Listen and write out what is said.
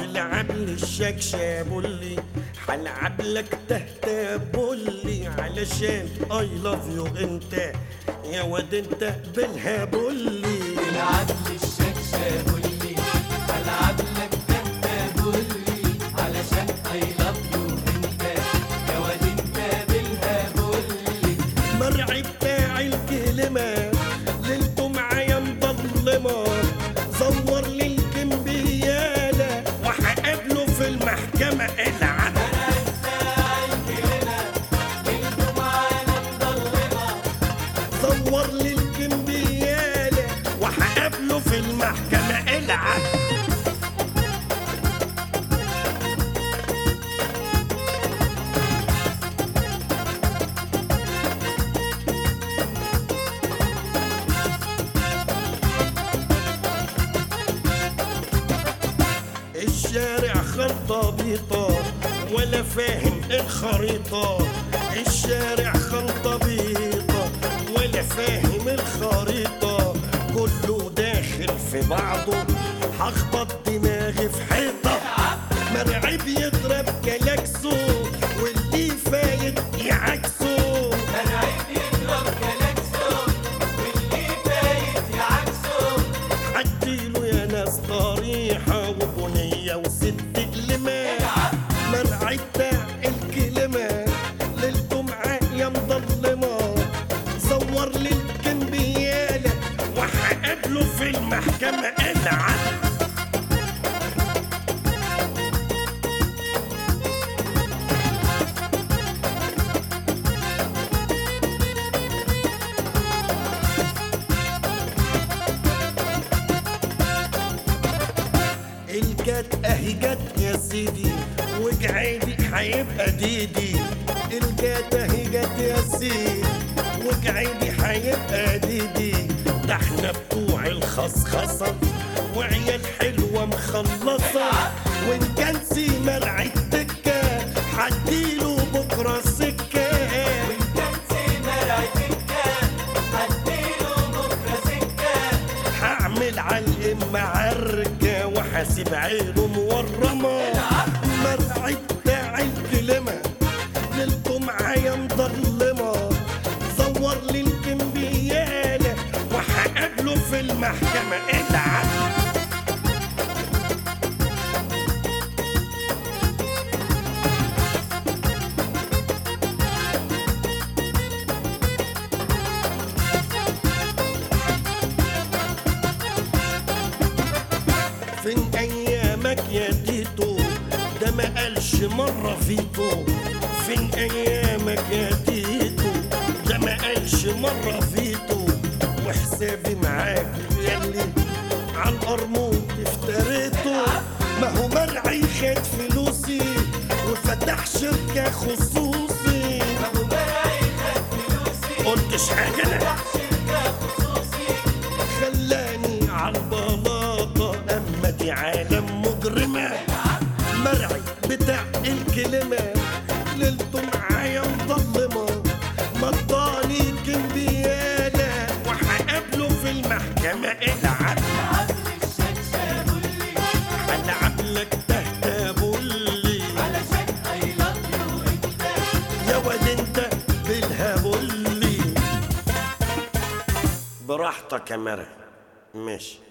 العب لي الشكشة بولي هلعب لك تهتة بولي علشان اي لاف يو انت يا واد انت بالها بولي العب لي الشكشة بولي العب لك تهتة بولي علشان اي لاف يو انت يا واد انت بالها بولي مرعي بتاع الكلمة ليلته معايا مظلمة زور لي الكمبيالة وهقابله في المحكمة العب زور لي الكمبيالة وهقابله في المحكمة العب الشارع خلطة بيطة ولا فاهم الخريطة الشارع خلطة بيطة ولا فاهم الخريطة كله داخل في بعضه هخبط دماغي في حيطة مرعي بيضرب كلاكسو واللي فايت يعكسه مرعب يضرب كلاكسون واللي فايت يعكسون عديله يا ناس طريحة وبنية وست كلمات مرعي بتاع الكلمة ليلته معايا مضلمة زور لي الكمبيالة وهقابله في المحكمة العب الجت اهي جت يا سيدي وجعيدي هيبقى ديدي الجت اهي جت يا سيدي وجعيدي هيبقى ديدي ده احنا بتوع الخصخصة وعيال حلوة مخلصة وان كان سي مرعي التكة هديله بكرة سكة كان سي مرعب الكان هديله بكرة سكة هعمل علقة معركة وحاسب عينه مورمة مرعي بتاع الكلمة ليلته معايا مضلمة زور لي الكمبيالة وهقابله في المحكمة العب فين ايامك يا تيتو ده ما قالش مرة فيتو فين ايامك يا تيتو ده ما قالش مرة فيتو وحسابي معاك ياللي على القرموط افتريته ما هو مرعي خد فلوسي وفتح شركة خصوصي ابو مرعي خد فلوسي قلتش حاجة انا شركة خصوصي خلاني عالبلاطة أما دي عالم مجرمة مرعي بتاع الكلمة ليلته معايا مظلمة مضاني كمبيالة وهقابله في المحكمة العب العب لي الشكشة بولي هلعب لك تهتة بولي علشان اي لاف يو انت يا واد انت بالهبولي براحتك يا مرعي ماشي